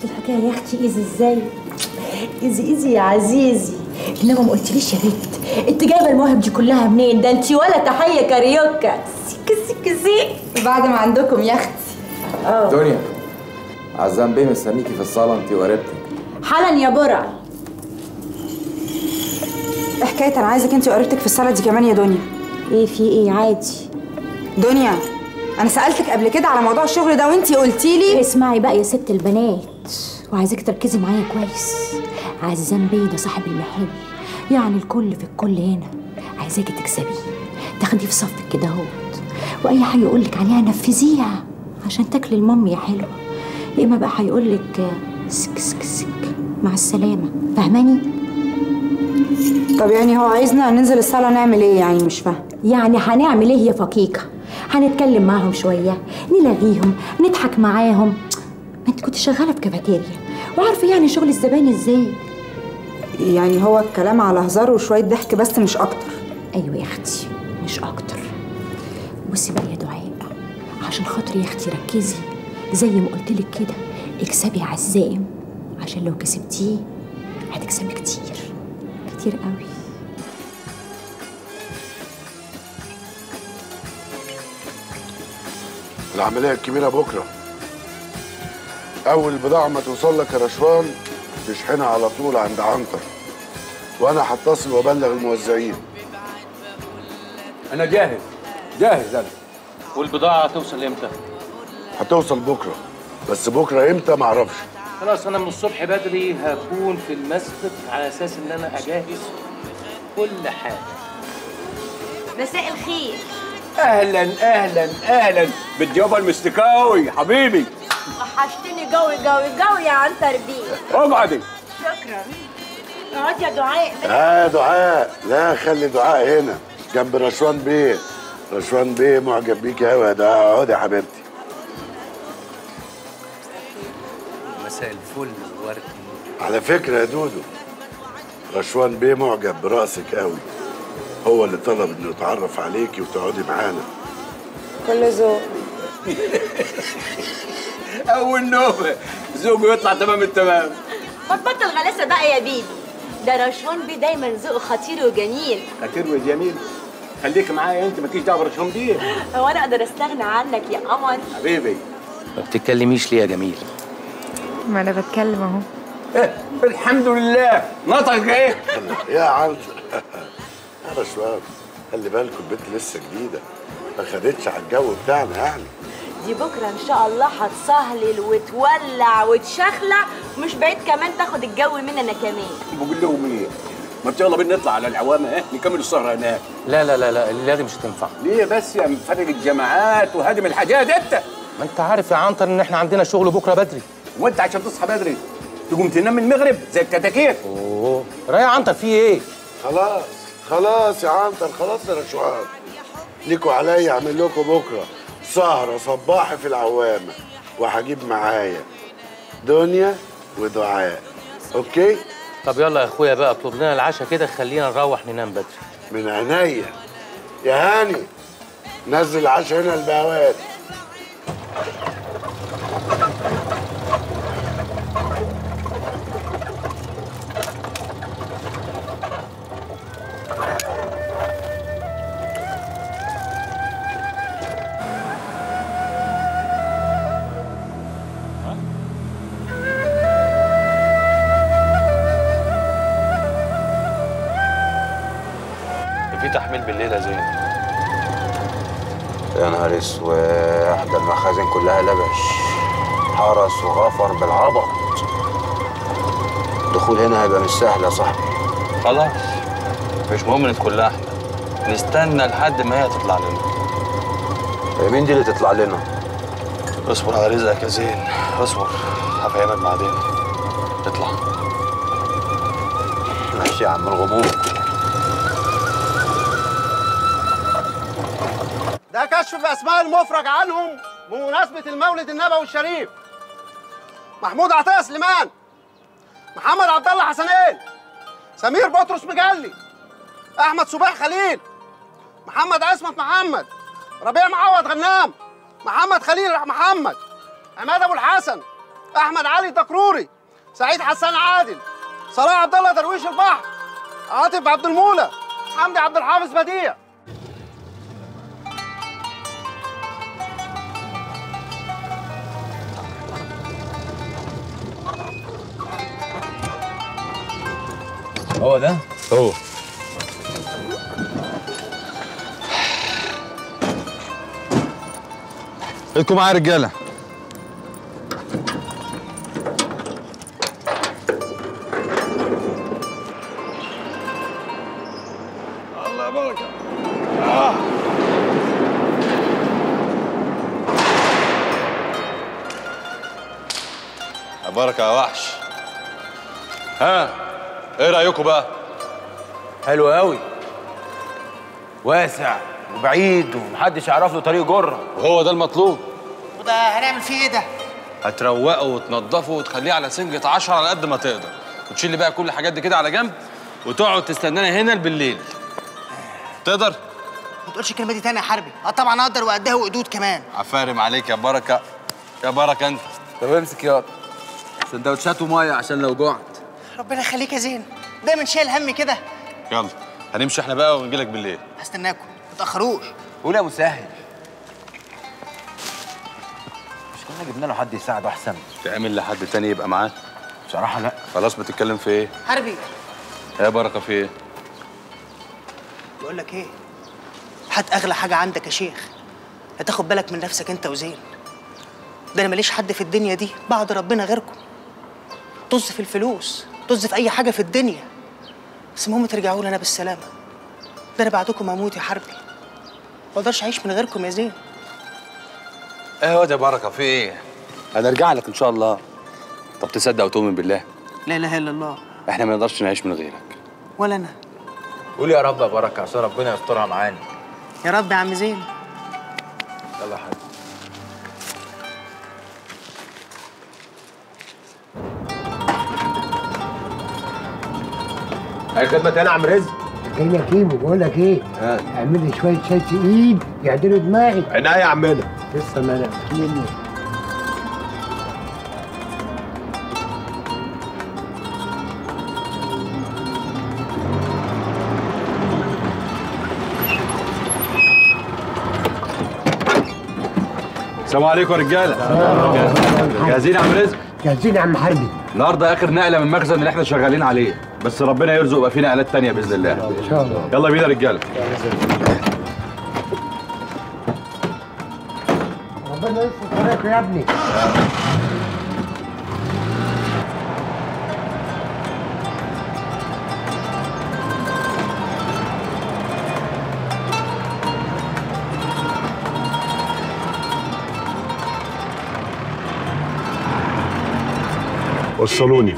شفت الحكايه يا اختي ايزي ازاي ايزي ايزي يا عزيزي انما ما قلتليش يا بنت انت جايبه المواهب دي كلها منين ده انت ولا تحيه كاريوكا سيك سيك سيك بعد ما عندكم يا اختي دنيا عزام بيه مستنيكي في الصاله انت وقريبتك حالا يا برع إيه حكايه انا عايزك انت وقريبتك في الصاله دي كمان يا دنيا ايه في ايه عادي دنيا انا سالتك قبل كده على موضوع الشغل ده وانت قلتي لي اسمعي بقى يا ست البنات وعايزاك تركزي معايا كويس عزام بيه ده صاحب المحل يعني الكل في الكل هنا عايزاكي تكسبيه تاخديه في صفك كده اهوت واي حاجه يقولك عليها نفذيها عشان تاكلي المام يا حلوه يا اما بقى هيقولك سك سك سك مع السلامه فاهماني طب يعني هو عايزنا ننزل الصاله نعمل ايه يعني مش فاهم يعني هنعمل ايه يا فقيقه هنتكلم معاهم شويه نلغيهم نضحك معاهم ما انت كنت شغاله في كافيتيريا وعارفه يعني شغل الزبائن ازاي يعني هو الكلام على هزار وشويه ضحك بس مش اكتر ايوه يا اختي مش اكتر بصي بقى يا دعاء عشان خاطري يا اختي ركزي زي ما قلت لك كده اكسبي عزام عشان لو كسبتيه هتكسبي كتير كتير قوي العملية الكبيرة بكرة أول بضاعة ما توصل لك يا رشوان تشحنها على طول عند عنتر وأنا هتصل وأبلغ الموزعين انا جاهز جاهز انا والبضاعه هتوصل امتى هتوصل بكرة بس بكرة إمتى معرفش خلاص انا من الصبح بدري هكون في المسبك على اساس ان انا اجهز كل حاجه مساء الخير اهلا اهلا اهلا بالجبل المستكاوي حبيبي وحشتني جوي جوي جوي يا عنتر بيه اقعدي شكرا اقعد يا دعاء آه دعاء لا خلي دعاء هنا جنب رشوان بيه رشوان بيه معجب بيك أوي يا دعاء اقعدي يا حبيبتي مساء الفل والورد على فكرة يا دودو رشوان بيه معجب براسك قوي هو اللي طلب انه يتعرف عليكي وتقعدي معانا كل ذوق اول نوبه زوجه يطلع تمام التمام ما تبطل غلاسه بقى يا بيبي ده رشوان بيه دايما ذوقه خطير وجميل خطير وجميل خليك معايا انت مالكيش دعوه برشهم بيه هو انا اقدر استغنى عنك يا قمر حبيبي ما بتتكلميش ليه يا جميل ما انا بتكلم اهو إيه الحمد لله نطق ايه يا عنتر يا رشوان خلي بالكم البنت لسه جديدة ما خدتش على الجو بتاعنا يعني دي بكره ان شاء الله هتصهلل وتولع وتشخلع ومش بعيد كمان تاخد الجو مننا كمان بقول لهم ايه ما يلا بينا نطلع على العوامه ايه نكمل السهره هناك لا لا لا لا الليله دي مش هتنفع ليه بس يا مفرق الجماعات وهادم الحاجات انت ما انت عارف يا عنتر ان احنا عندنا شغل بكره بدري وانت عشان تصحى بدري تقوم تنام من المغرب زي الكتاكيت اوه رايح عنتر في ايه خلاص خلاص يا عنتر خلاص يا رشوان ليكوا عليا اعمل لكم بكرة سهرة صباحي في العوامة وهجيب معايا دنيا ودعاء اوكي طب يلا يا اخويا بقى اطلب لنا العشاء كده خلينا نروح ننام بدري من عينيا يا هاني نزل العشاء هنا البهوات في تحميل بالليل يا زين يا نهار اسود ده المخازن كلها لبش حرس وغفر بالعبط الدخول هنا هيبقى مش سهل يا صاحبي خلاص مش مهم ندخل لها احنا نستنى لحد ما هي تطلع لنا هي مين دي اللي تطلع لنا اصبر على رزقك يا زين اصبر هفهمك بعدين اطلع ماشي يا عم الغموض ده كشف بأسماء المفرج عنهم بمناسبة المولد النبوي الشريف محمود عطية سليمان محمد عبد الله حسنين سمير بطرس مجلي أحمد صبيح خليل محمد عصمت محمد ربيع معوض غنام محمد خليل محمد عماد أبو الحسن احمد علي دكروري سعيد حسان عادل صلاح عبد الله درويش البحر عاطف عبد المولى حمدي عبد الحافظ بديع هو ده هو ايدكم معايا يا رجاله الله بركه آه. يا بركه يا وحش ها ايه رايكم بقى حلو قوي واسع وبعيد ومحدش يعرف له طريق جره وهو ده المطلوب وده هنعمل فيه ايه ده؟ هتروقه وتنضفه وتخليه على سنجة 10 على قد ما تقدر وتشيل لي بقى كل الحاجات دي كده على جنب وتقعد تستنانا هنا بالليل تقدر ما تقولش الكلمه دي تاني يا حربي اه طبعا اقدر وقدها وقدود كمان عفارم عليك يا بركه يا بركه انت طب امسك ياض سندوتشات وميه عشان لو جوعت ربنا يخليك يا زين دايما شايل هم كده يلا هنمشي احنا بقى ونجي لك بالليل هستناكم ما تاخروش قول يا مسهل مش كنا جبنا له حد يساعده احسن تعمل لحد تاني يبقى معاه بصراحه لا خلاص بتتكلم في ايه حربي يا بركه في ايه بقول لك ايه هات اغلى حاجه عندك يا شيخ هتاخد بالك من نفسك انت وزين ده انا ماليش حد في الدنيا دي بعد ربنا غيركم طز في الفلوس طز في اي حاجه في الدنيا بس المهم ترجعوا لي انا بالسلامه ده انا بعدكم اموت يا حربي ما اقدرش اعيش من غيركم يا زين ايه يا بركه في ايه هنرجع لك ان شاء الله طب تصدق وتؤمن بالله لا اله الا الله احنا ما نقدرش نعيش من غيرك ولا انا قول يا رب يا بركه عشان ربنا يسترها معانا يا رب يا عم زين يلا يا حبيبي اي خدمه تاني يا عم رزق جاي يا كيمو بقول لك ايه اعمل لي شويه شاي تقيل يعدلوا دماغي عينيا يا عمنا لسه ما نمت مني السلام عليكم يا رجاله جاهزين يا عم رزق جاهزين يا عم حربي النهارده اخر نقله من المخزن اللي احنا شغالين عليه بس ربنا يرزق يبقى في نقلات تانية باذن الله ان شاء الله يلا بينا يا رجاله ربنا يستر عليكم يا ابني وصلوني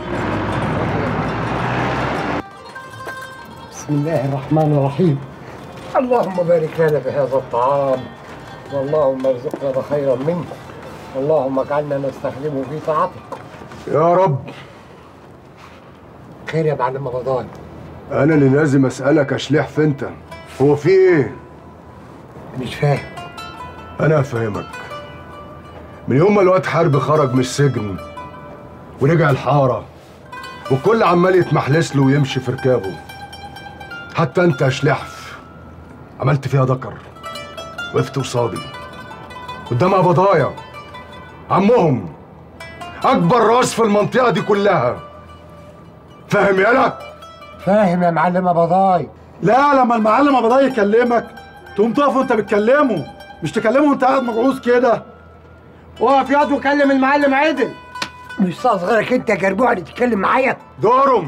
بسم الله الرحمن الرحيم اللهم بارك لنا بهذا الطعام واللهم ارزقنا خيرا منه اللهم اجعلنا نستخدمه في طاعتك يا رب خير يا معلم رمضان انا اللي لازم اسالك يا شليح انت هو في ايه مش فاهم انا افهمك من يوم ما الواد حرب خرج من السجن ورجع الحاره والكل عمال يتمحلس له ويمشي في ركابه حتى انت يا شلحف عملت فيها ذكر وقفت قصادي قدام قبضايا عمهم اكبر راس في المنطقه دي كلها فاهم يالا فاهم يا معلم بضاي لا لما المعلم ابو يكلمك تقوم تقف وانت بتكلمه مش تكلمه وانت قاعد مجعوز كده اقف ياض وكلم المعلم عدل مش صغرك انت يا جربوع اللي تتكلم معايا دورهم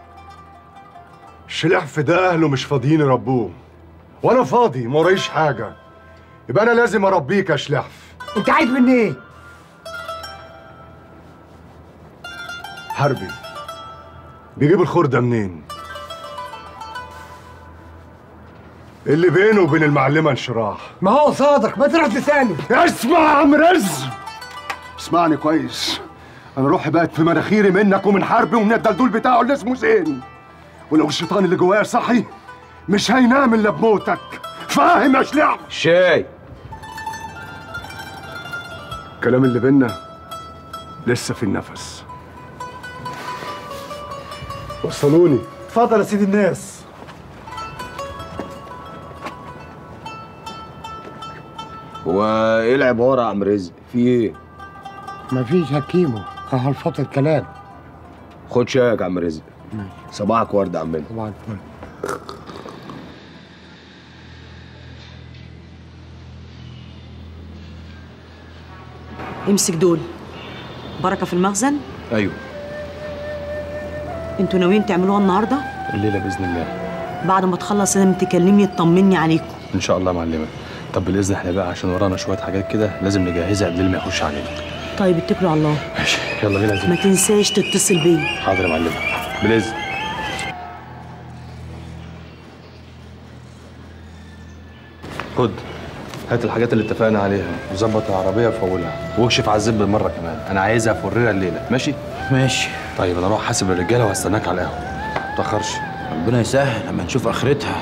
الشلحف ده اهله مش فاضيين يربوه وانا فاضي ما ورايش حاجه يبقى انا لازم اربيك يا شلحف انت عايز مني ايه حربي بيجيب الخردة منين؟ اللي بينه وبين المعلمة انشراح ما هو صادق ما تروح لسانه اسمع يا عم رز اسمعني كويس انا روحي بقت في مناخيري منك ومن حربي ومن الدلدول بتاعه اللي اسمه زين ولو الشيطان اللي جوايا صحي مش هينام الا بموتك فاهم يا شلع شاي الكلام اللي بينا لسه في النفس وصلوني اتفضل يا سيدي الناس هو ايه العباره يا عم رزق في ايه مفيش هكيمه اهو الفضل الكلام خد شايك يا عم رزق صباحك ورد يا عمنا طبعا الفل امسك دول بركه في المخزن ايوه انتوا ناويين تعملوها النهارده الليله باذن الله بعد ما تخلص لازم تكلمني تطمني عليكم ان شاء الله يا معلمه طب بالاذن احنا بقى عشان ورانا شويه حاجات كده لازم نجهزها قبل ما يخش علينا طيب اتكلوا على الله ماشي يلا بينا زين ما تنساش تتصل بيا حاضر يا معلمه بالاذن خد هات الحاجات اللي اتفقنا عليها وظبط العربيه وفولها واكشف على الزب بالمره كمان انا عايزها فريره الليله ماشي ماشي طيب انا اروح احاسب الرجاله وهستناك على القهوه ما تاخرش ربنا يسهل لما نشوف اخرتها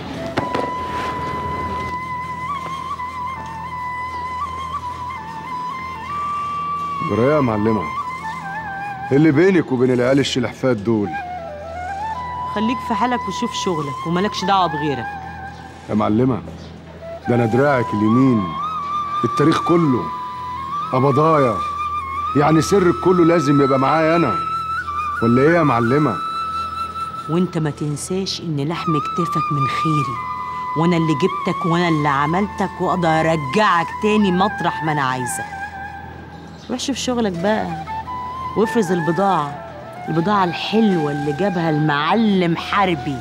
جرايه يا معلمه إيه اللي بينك وبين العيال الشلحفات دول خليك في حالك وشوف شغلك وملكش دعوه بغيرك يا معلمه ده انا دراعك اليمين التاريخ كله قبضايا يعني سرك كله لازم يبقى معايا انا ولا ايه يا معلمه وانت ما تنساش ان لحم كتافك من خيري وانا اللي جبتك وانا اللي عملتك واقدر ارجعك تاني مطرح ما انا عايزه روح شوف شغلك بقى وافرز البضاعه البضاعه الحلوه اللي جابها المعلم حربي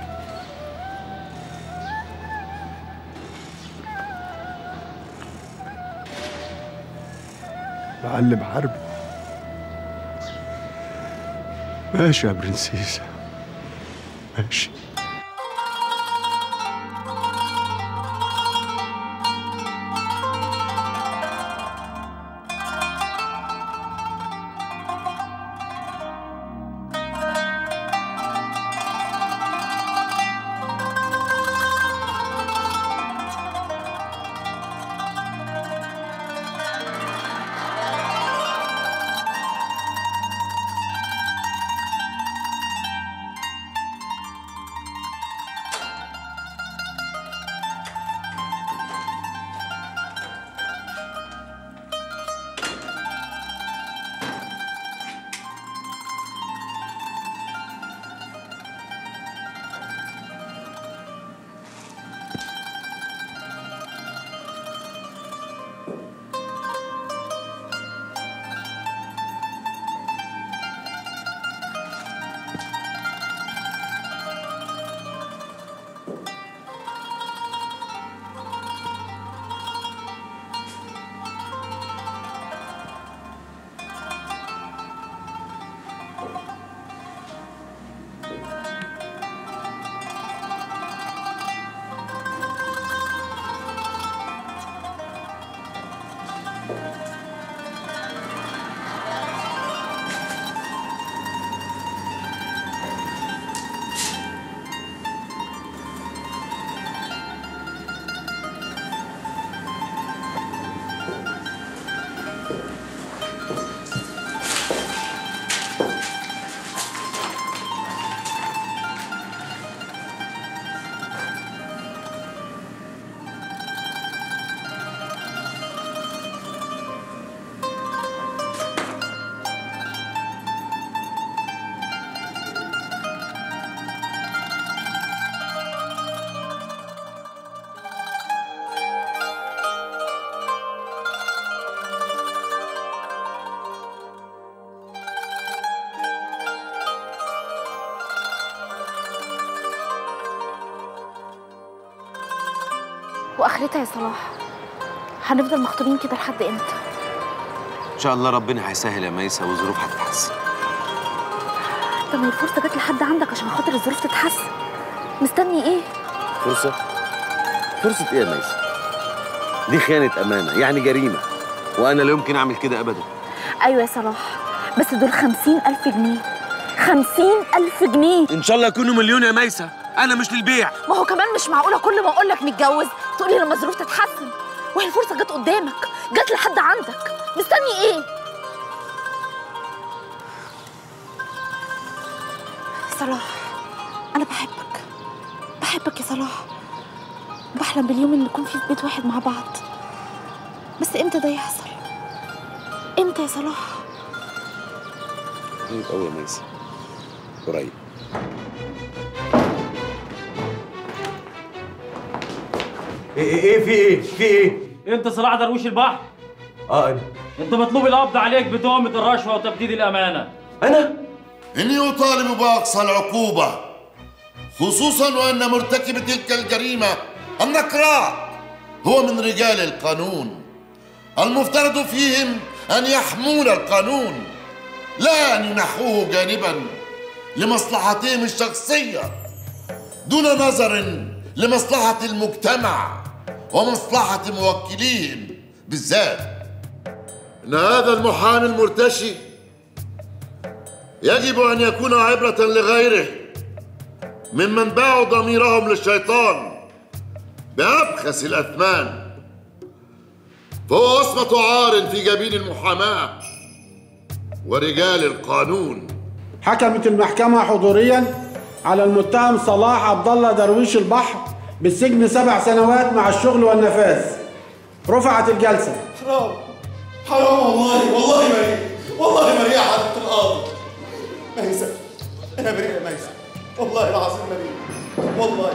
معلم حربي ماشي يا برنسيسة ماشي واخرتها يا صلاح هنفضل مخطوبين كده لحد امتى ان شاء الله ربنا هيسهل يا ميسة والظروف هتتحسن طب ما الفرصه جت لحد عندك عشان خاطر الظروف تتحسن مستني ايه فرصة فرصة ايه يا ميسة دي خيانة أمانة يعني جريمة وأنا لا يمكن أعمل كده أبدا ايوه يا صلاح بس دول خمسين الف جنيه خمسين الف جنيه إن شاء الله يكونوا مليون يا ميسة أنا مش للبيع ما هو كمان مش معقوله كل ما اقول لك نتجوز تقولي لما الظروف تتحسن وهي الفرصه جت قدامك جت لحد عندك مستني ايه صلاح انا بحبك بحبك يا صلاح بحلم باليوم اللي نكون فيه في بيت واحد مع بعض بس امتى ده يحصل امتى يا صلاح قريب قوي يا ميسي قريب ايه ايه في ايه في ايه انت صلاح درويش البحر اه انا انت مطلوب القبض عليك بتهمه الرشوه وتبديد الامانه انا إني أطالب بأقصى العقوبة خصوصا وأن مرتكب تلك الجريمة النكراء هو من رجال القانون المفترض فيهم أن يحمون القانون لا أن ينحوه جانبا لمصلحتهم الشخصية دون نظر لمصلحة المجتمع ومصلحة موكليهم بالذات إن هذا المحامي المرتشي يجب أن يكون عبرة لغيره ممن باعوا ضميرهم للشيطان بأبخس الأثمان فهو وصمة عار في جبين المحاماة ورجال القانون حكمت المحكمة حضوريا على المتهم صلاح عبد الله درويش البحر بالسجن سبع سنوات مع الشغل والنفاذ رفعت الجلسة حرام حرام والله والله بريء والله بريء يا حضرة القاضي ميسة أنا بريء يا ميسة والله العظيم بريء والله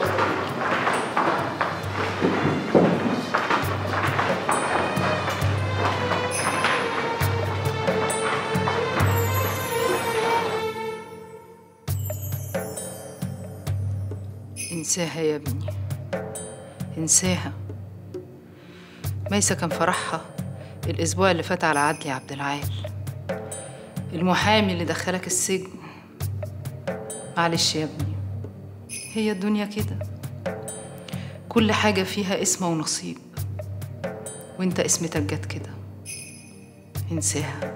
انساها يا ابني انساها ميسة كان فرحها الأسبوع اللي فات على عدلي عبد العال المحامي اللي دخلك السجن معلش يا ابني هي الدنيا كده كل حاجة فيها اسم ونصيب وانت اسمتك جت كده انساها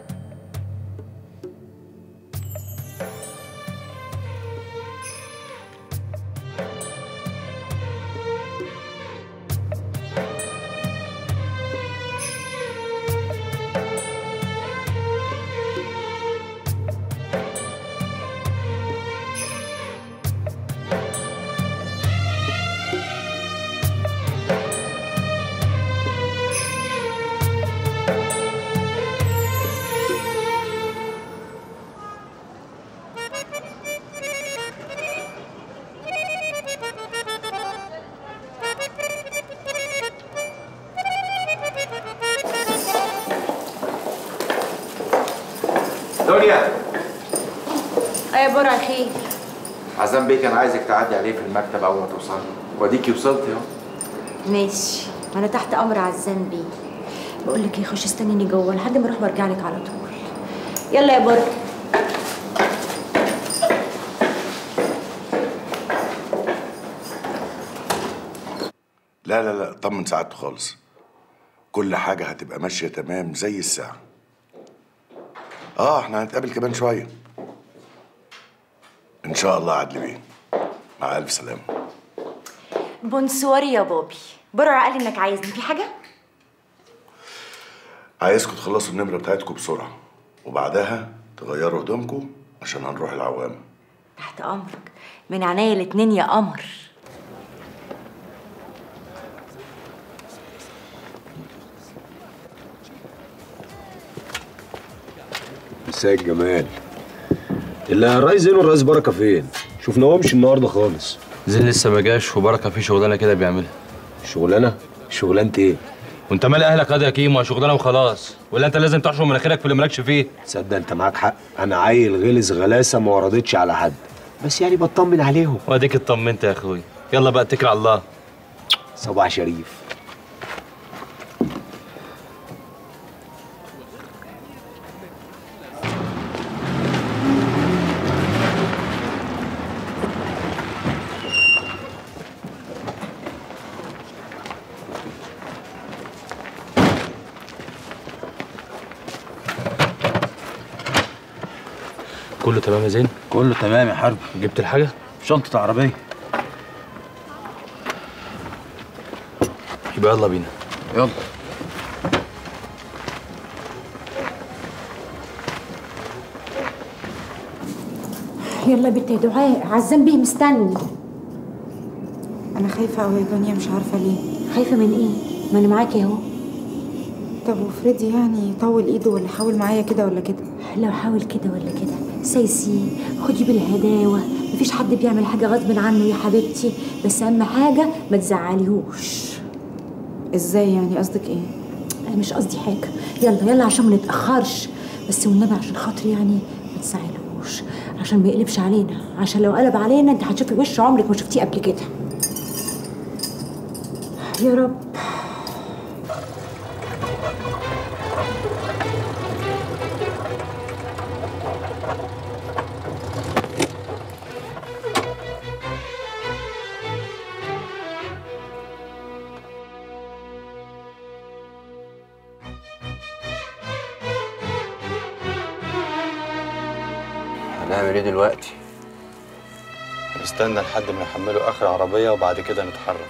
دنيا ايه برع خير عزام بيه كان عايزك تعدي عليه في المكتب اول ما توصلي واديكي وصلتي اهو ماشي انا تحت امر عزام بيه بقول لك ايه خش استنيني جوه لحد ما اروح وارجع لك على طول يلا يا برع لا لا لا طمن سعادته خالص كل حاجة هتبقى ماشية تمام زي الساعة اه احنا هنتقابل كمان شوية ان شاء الله عدل بيه مع الف سلامة بونسوار يا بابي برع قال انك عايزني في حاجه عايزكم تخلصوا النمرة بتاعتكم بسرعة وبعدها تغيروا هدومكم عشان هنروح العوام تحت امرك من عينيا الاتنين يا قمر مساء الجمال اللي الرئيس زين والرئيس بركه فين؟ شفناهمش النهارده خالص زين لسه ما جاش وبركه في شغلانه كده بيعملها شغلانه؟ شغلانه ايه؟ وانت مال اهلك قضيه يا كيمو شغلانه وخلاص ولا انت لازم تحشر مناخيرك في اللي مالكش فيه تصدق انت معاك حق انا عيل غلس غلاسه ما وردتش على حد بس يعني بطمن عليهم واديك اطمنت يا اخوي يلا بقى اتكل على الله صباح شريف كله تمام يا زين كله تمام يا حرب جبت الحاجه شنطه عربيه يبقى يلا بينا يلا يلا يا بنت يا دعاء عزام بيه مستني انا خايفه قوي يا دنيا مش عارفه ليه خايفه من ايه ما انا معاكي اهو طب وفريدي يعني طول ايده ولا حاول معايا كده ولا كده لو حاول كده ولا كده سايسي خدي بالهداوه مفيش حد بيعمل حاجه غصب عنه يا حبيبتي بس اهم حاجه ما تزعليهوش ازاي يعني قصدك ايه انا مش قصدي حاجه يلا يلا عشان ما نتاخرش بس والنبي عشان خاطري يعني ما تزعليهوش عشان ما يقلبش علينا عشان لو قلب علينا انت هتشوفي وش عمرك ما شفتيه قبل كده يا رب هنعمل ايه دلوقتي؟ نستنى لحد ما يحملوا اخر عربيه وبعد كده نتحرك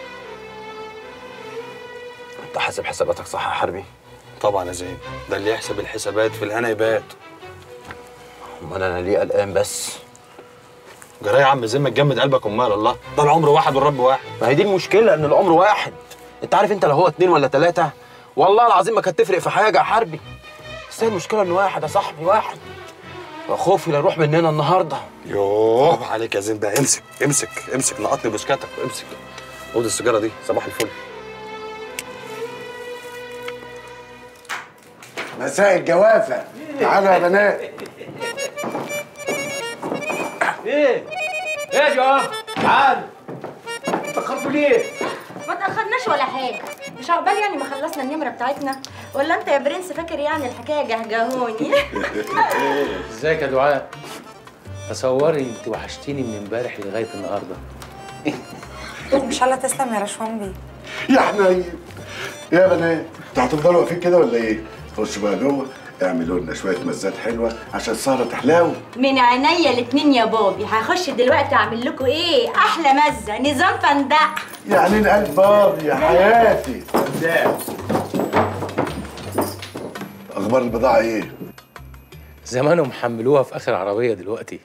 انت حاسب حساباتك صح يا حربي؟ طبعا يا زين ده اللي يحسب الحسابات في الهنا يبات امال انا ليه قلقان بس؟ جرايه يا عم زين ما تجمد قلبك امال الله ده العمر واحد والرب واحد ما هي دي المشكله ان العمر واحد انت عارف انت لو هو اتنين ولا تلاته والله العظيم ما كانت تفرق في حاجه يا حربي بس هي المشكله انه واحد يا صاحبي واحد خوفي لا يروح مننا النهارده يوه عليك يا زين بقى امسك امسك امسك نقطني بسكتك امسك خد السيجاره دي صباح الفل مساء الجوافه تعالوا يا بنات ايه؟ ايه يا جواب؟ تعال اتأخرتوا ليه؟ ما تاخرناش ولا حاجه مش عقبال يعني ما خلصنا النمره بتاعتنا ولا انت يا برنس فاكر يعني الحكايه جهجهوني ازيك يا دعاء؟ تصوري انت وحشتيني من امبارح لغايه النهارده ان شاء الله تسلم يا رشوان بيه يا حنين يا بنات انتوا هتفضلوا واقفين كده ولا ايه؟ خشوا بقى جوه اعملوا لنا شويه مزات حلوه عشان السهره تحلاوي من عينيا الاتنين يا بابي هخش دلوقتي اعمل لكم ايه احلى مزه نظام فندق يعني القلب بابي يا حياتي اخبار البضاعه ايه؟ زمانهم حملوها في اخر عربيه دلوقتي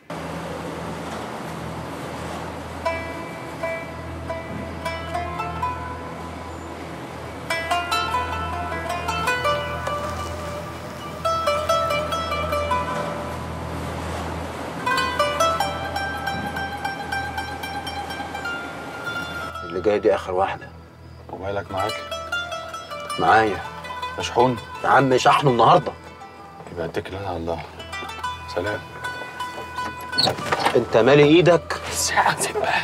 اللي جاي دي اخر واحده موبايلك معاك معايا مشحون يا عم شحنه النهارده يبقى اتكل انا على الله سلام انت مالي ايدك ساعة بقى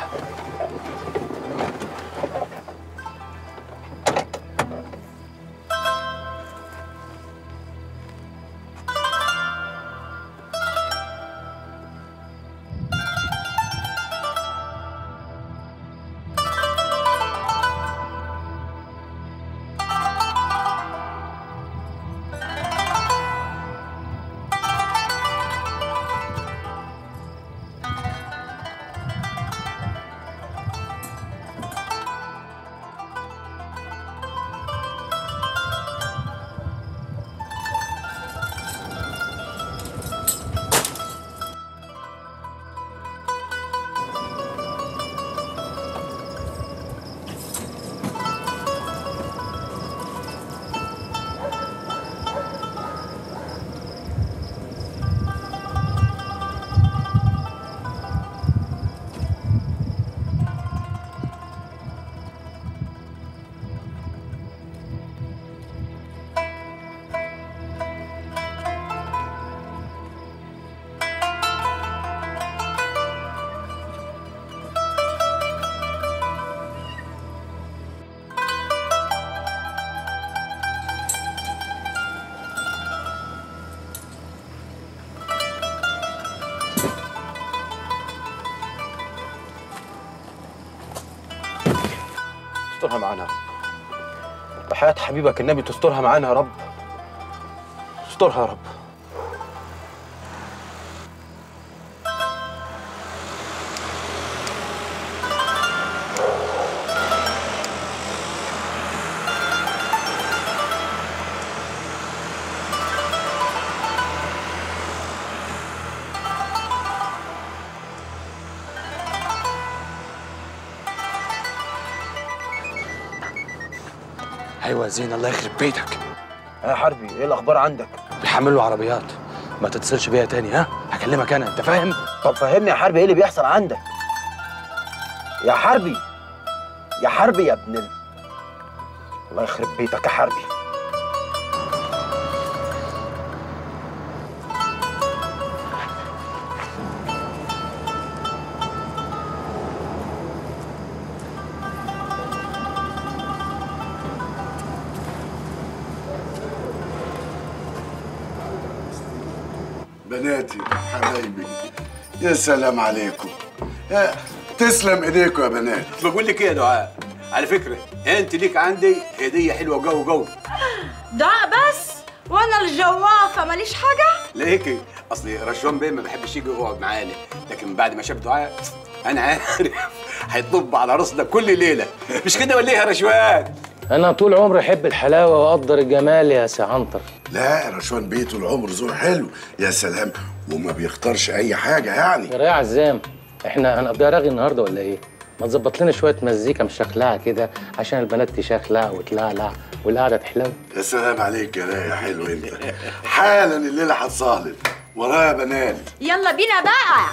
استرها معانا يا رب بحياة حبيبك النبي تسترها معانا يا رب استرها يا رب ايوه يا زين الله يخرب بيتك يا حربي ايه الاخبار عندك بيحملوا عربيات ما تتصلش بيا تاني ها هكلمك انا انت فاهم طب فهمني يا حربي ايه اللي بيحصل عندك يا حربي يا حربي يا ابن ال... الله يخرب بيتك يا حربي بناتي حبايبي يا سلام عليكم يا تسلم ايديكم يا بنات بقول لك ايه يا دعاء على فكره انت ليك عندي هديه حلوه جو جو دعاء بس وانا الجوافه ماليش حاجه ليكي اصلي رشوان بيه ما بيحبش يجي يقعد معانا لكن بعد ما شاف دعاء انا عارف هيطب على راسنا كل ليله مش كده ولا ايه يا رشوان انا طول عمري احب الحلاوه واقدر الجمال يا سي عنتر لا رشوان بيه طول عمره ذوق حلو يا سلام وما بيختارش اي حاجه يعني يا عزام احنا هنقضيها رغي النهارده ولا ايه ما تظبط لنا شويه مزيكا مشخلعه كده عشان البنات تشخلع وتلعلع والقعده تحلو يا سلام عليك يا رايق حلو انت حالا الليله هتصهلل ورايا بنات يلا بينا بقى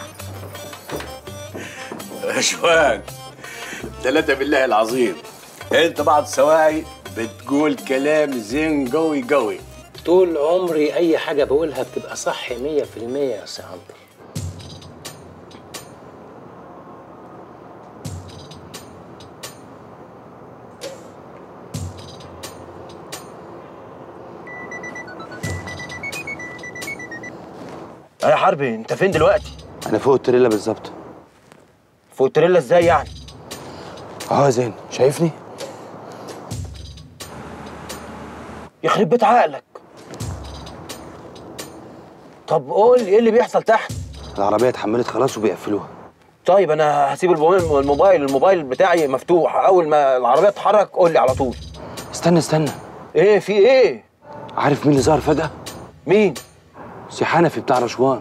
رشوان ثلاثة بالله العظيم انت بعد سواعي بتقول كلام زين قوي قوي طول عمري اي حاجه بقولها بتبقى صح 100% يا سي عنتر يا حربي انت فين دلوقتي انا فوق التريلا بالظبط فوق التريلا ازاي يعني اه يا زين شايفني يخرب بيت عقلك طب قول لي ايه اللي بيحصل تحت العربيه اتحملت خلاص وبيقفلوها طيب انا هسيب الموبايل الموبايل الموبايل بتاعي مفتوح اول ما العربيه تتحرك قول لي على طول استنى استنى ايه في ايه عارف مين اللي ظهر فجاه مين سي حنفي بتاع رشوان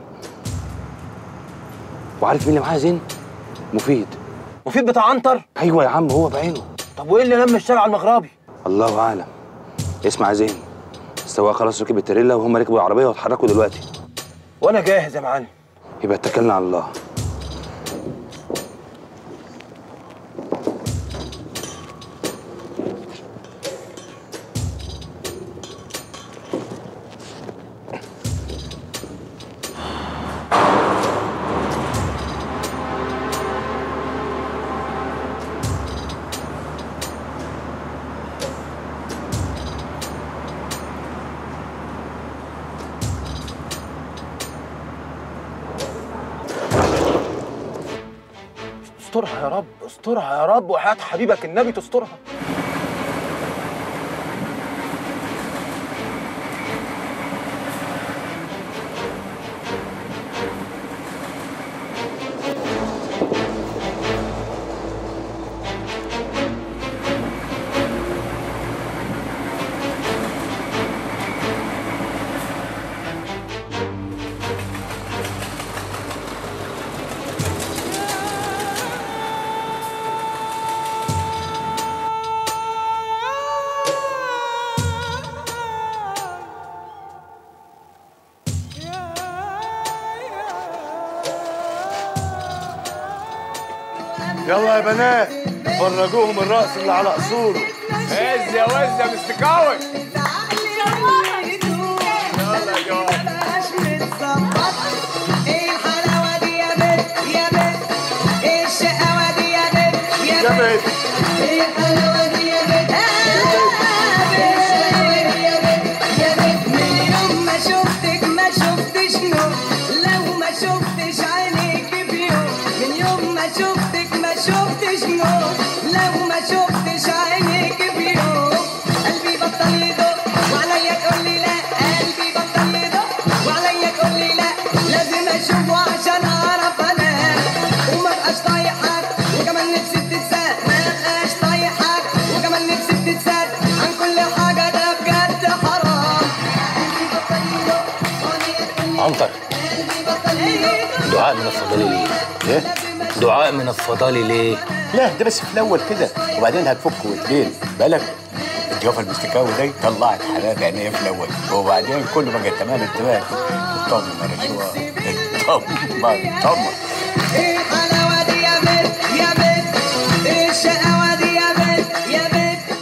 وعارف مين اللي معاه زين مفيد مفيد بتاع عنتر ايوه يا عم هو بعينه طب وايه اللي لم الشارع المغربي الله اعلم اسمع يا زين السواق خلاص ركب التريلا وهم ركبوا العربيه واتحركوا دلوقتي وانا جاهز يا معلم يبقى اتكلنا على الله استرها يا رب استرها يا رب وحياة حبيبك النبي تسترها يلا يا بنات فرجوهم الرقص اللي على اصوله هز يا وز يا مستكاوي يلا يا جواب يا بنت عشان اعرف انام وما بقاش طايحك وكمان نفسي تتسال ما بقاش طايحك وكمان نفسي تتسال عن كل حاجه ده بجد حرام عنتر دعاء من الفضالي ليه؟ ايه؟ دعاء من الفضالي ليه؟ لا ده بس في الاول كده وبعدين هتفك وتلين بالك انت القفا المستكاوي دي طلعت حالات عينيا في الاول وبعدين كل ما جت تمام انتباهي اطمن يا رشوان اطمن اطمن ايه الحلاوه دي يا بنت يا بنت ايه الشقاوه دي يا بنت يا بنت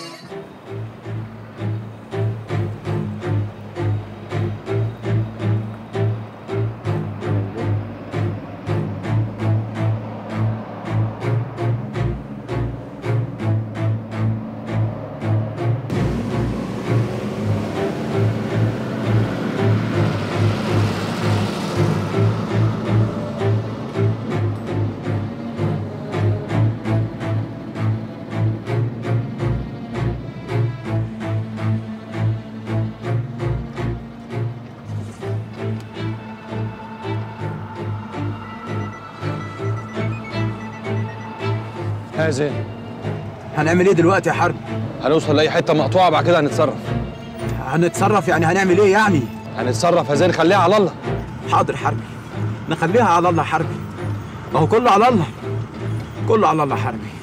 ها يا زين هنعمل ايه دلوقتي يا حرب؟ هنوصل لاي حته مقطوعه بعد كده هنتصرف هنتصرف يعني هنعمل ايه يعني؟ هنتصرف يا زين خليها على الله حاضر حربي نخليها على الله حربي ما هو كله على الله كله على الله حربي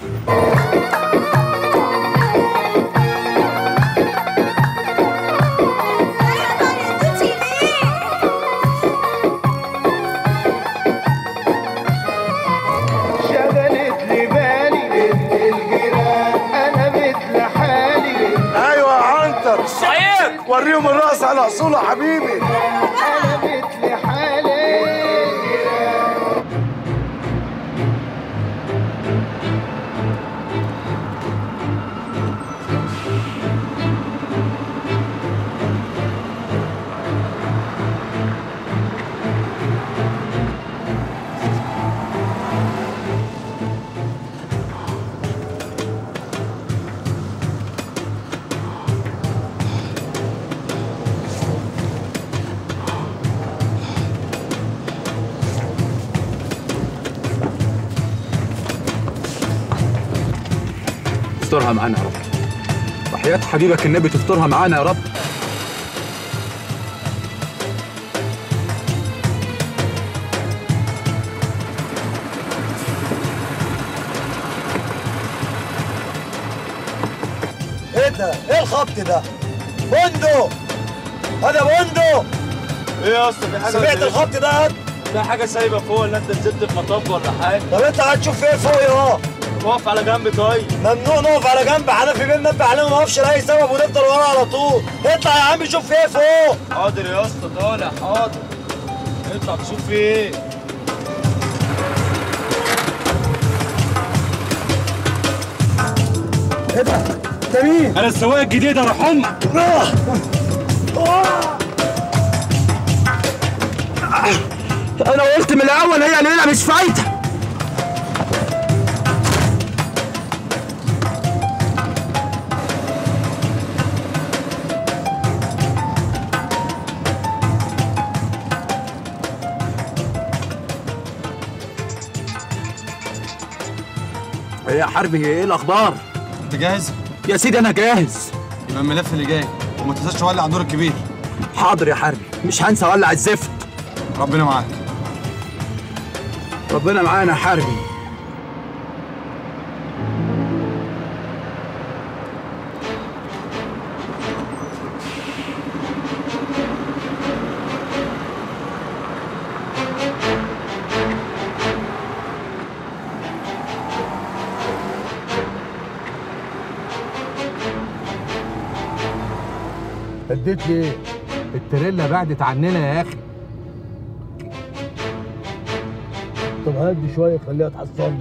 شغلت لي بالي بنت الجيران انا مثل حالي ايوه يا عنتر صحيح وريهم الرقص على اصوله يا حبيبي انا مثل حالي استرها معانا يا رب وحياة حبيبك النبي تسترها معانا يا رب ايه ده؟ ايه الخبط ده؟ بندق انا بندق ايه يا اسطى في حاجه سمعت الخبط ده يا في حاجه سايبه فوق ولا انت نزلت في مطب ولا حاجه طب انت هتشوف ايه فوق يا واقف على جنب طيب ممنوع نقف على جنب حنفي بيه منبه علينا ما نقفش لاي سبب ونفضل ورا على طول اطلع يا عم شوف ايه فوق حاضر يا اسطى طالع حاضر اطلع تشوف في ايه ايه ده؟ ده مين؟ انا السواق الجديد اروح امك انا قلت من الاول هي ليله مش فايته ايه يا حربي ايه الاخبار؟ انت جاهز؟ يا سيدي انا جاهز يبقى الملف اللي جاي وما تنساش تولع الدور الكبير حاضر يا حربي مش هنسى اولع الزفت ربنا معاك ربنا معانا يا حربي اديت لي ايه؟ التريلا بعدت عننا يا اخي طب هدي شويه خليها تحصلني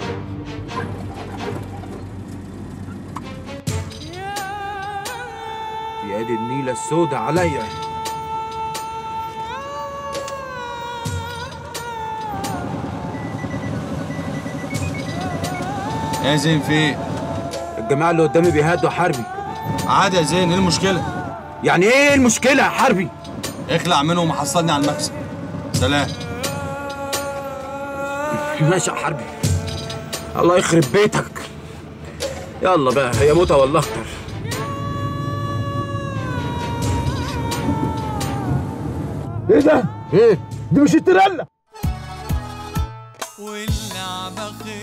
يا دي النيله السوداء عليا يا زين في ايه؟ الجماعه اللي قدامي بيهدوا حربي عادي يا زين ايه المشكله؟ يعني ايه المشكله يا حربي؟ اخلع منهم وحصلني على المكسب سلام ماشي يا حربي الله يخرب بيتك يلا بقى هي موتة ولا اكتر ايه ده؟ ايه؟ دي مش التريلا